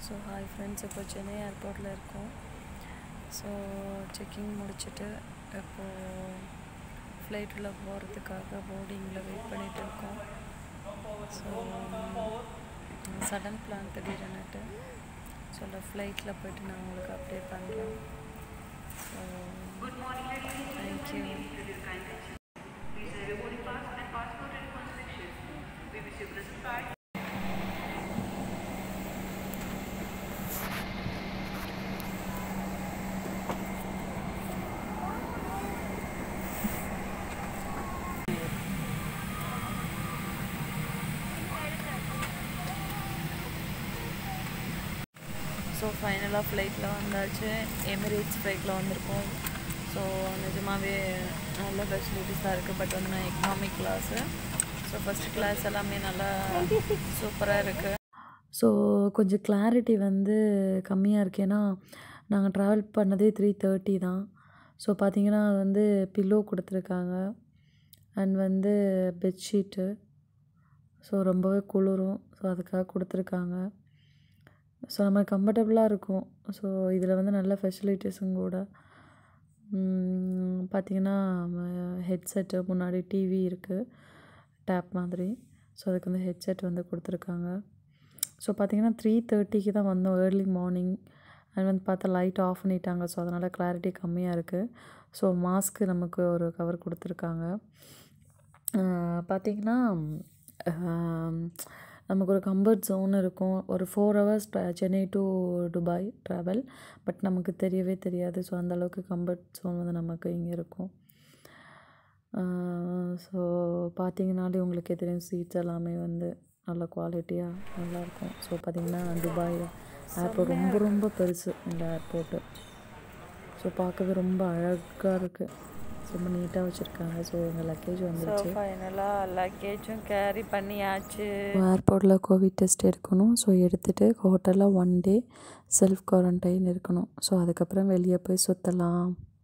so hi friends இப்போ சென்னை ஏர்போர்ட்டில் இருக்கோம் ஸோ செக்கிங் முடிச்சுட்டு இப்போது ஃப்ளைட்டில் போகிறதுக்காக போர்டிங்கில் வெயிட் பண்ணிகிட்டு இருக்கோம் ஸோ சடன் பிளான் திடீர்னுட்டு ஸோ ஃப்ளைட்டில் போயிட்டு நான் உங்களுக்கு அப்டேட் பண்ணுறேன் ஸோ தேங்க்யூ ஸோ ஃபைனலாக ஃப்ளைட்டில் வந்தாச்சு எமிரேட்ஸ் ஃப்ளைட்டில் வந்திருக்கோம் ஸோ நிஜமாகவே நல்ல ஃபெசிலிட்டிஸாக இருக்குது பட் வந்து நான் economic class so first class எல்லாமே நல்லா சூப்பராக இருக்குது ஸோ கொஞ்சம் கிளாரிட்டி வந்து கம்மியாக இருக்குது ஏன்னா நாங்கள் ட்ராவல் பண்ணதே த்ரீ தேர்ட்டி தான் ஸோ பார்த்தீங்கன்னா வந்து பில்லோ கொடுத்துருக்காங்க அண்ட் வந்து பெட்ஷீட்டு ஸோ ரொம்பவே குளிரும் ஸோ அதுக்காக கொடுத்துருக்காங்க ஸோ நம்ம கம்ஃபர்டபுளாக இருக்கும் ஸோ இதில் வந்து நல்ல ஃபெசிலிட்டிஸும் கூட பார்த்திங்கன்னா ஹெட்செட்டு முன்னாடி டிவி இருக்குது டேப் மாதிரி ஸோ அதுக்கு வந்து ஹெட்செட் வந்து கொடுத்துருக்காங்க ஸோ பார்த்திங்கன்னா த்ரீ தேர்ட்டிக்கு தான் வந்தோம் ஏர்லி மார்னிங் அண்ட் வந்து பார்த்தா லைட் ஆஃப் பண்ணிட்டாங்க ஸோ அதனால் கிளாரிட்டி கம்மியாக இருக்குது ஸோ மாஸ்க்கு நமக்கு ஒரு கவர் கொடுத்துருக்காங்க பார்த்திங்கன்னா நமக்கு ஒரு கம்ஃபர்ட் ஜோன் இருக்கும் ஒரு four hours Chennai to Dubai travel but நமக்கு தெரியவே தெரியாது ஸோ அந்தளவுக்கு கம்ஃபர்ட் ஜோன் வந்து நமக்கு இங்கே இருக்கும் ஸோ பார்த்தீங்கனாலே உங்களுக்கே தெரியும் சீட்ஸ் எல்லாமே வந்து நல்ல குவாலிட்டியாக நல்லாயிருக்கும் ஸோ பார்த்திங்கன்னா துபாய் ஏர்போர்ட் ரொம்ப ரொம்ப பெருசு இந்த ஏர்போர்ட்டு ஸோ பார்க்கவே ரொம்ப அழகாக இருக்குது ரொம்ப நீட்டாக வச்சுருக்காங்க ஸோ எங்கள் லக்கேஜ் வந்துருச்சு ஃபைனலாக லக்கேஜும் கேரி பண்ணியாச்சு ஏர்போர்ட்டில் கோவிட் டெஸ்ட் எடுக்கணும் ஸோ எடுத்துகிட்டு ஹோட்டலில் ஒன் டே செல்ஃப் குவாரண்டைன் இருக்கணும் ஸோ அதுக்கப்புறம் வெளியே போய் சுற்றலாம்